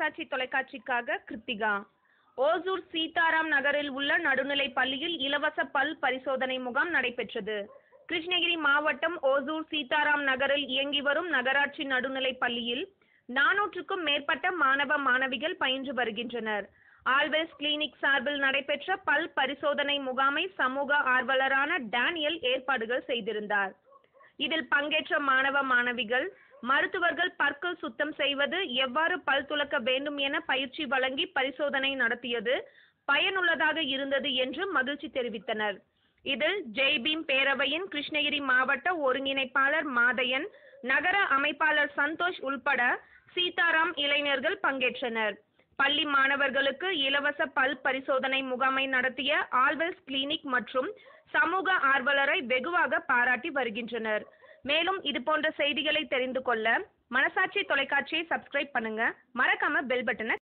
மனசாட்சி தொலைக்காட்சிக்காக கிருத்திகா ஓசூர் சீதாராம் நகரில் உள்ள நடுநிலைப் பள்ளியில் இலவச பல் பரிசோதனை முகாம் நடைபெற்றது கிருஷ்ணகிரி மாவட்டம் ஓசூர் சீதாராம் நகரில் இயங்கி வரும் நகராட்சி நடுநிலைப் பள்ளியில் நானூற்றுக்கும் மேற்பட்ட மாணவ மாணவிகள் பயின்று வருகின்றனர் ஆல்வேஸ் கிளினிக் சார்பில் நடைபெற்ற பல் பரிசோதனை முகாமை சமூக ஆர்வலரான டேனியல் ஏற்பாடுகள் செய்திருந்தார் இதில் பங்கேற்ற மாணவ மாணவிகள் மருத்துவர்கள் பற்கள் சுத்தம் செய்வது எவ்வாறு பல் துலக்க வேண்டும் என பயிற்சி வழங்கி பரிசோதனை நடத்தியது பயனுள்ளதாக இருந்தது என்று மகிழ்ச்சி தெரிவித்தனர் இதில் ஜெய்பீம் பேரவையின் கிருஷ்ணகிரி மாவட்ட ஒருங்கிணைப்பாளர் மாதையன் நகர அமைப்பாளர் சந்தோஷ் உள்பட சீதாராம் இளைஞர்கள் பங்கேற்றனர் பள்ளி மாணவர்களுக்கு இலவச பல் பரிசோதனை முகாமை நடத்திய ஆல்வெல்ஸ் கிளினிக் மற்றும் சமூக ஆர்வலரை வெகுவாக பாராட்டி வருகின்றனர் மேலும் இது போன்ற செய்திகளை தெரிந்து கொள்ள மனசாட்சி தொலைக்காட்சியை சப்ஸ்கிரைப் பண்ணுங்க மறக்காம பெல் பட்டனை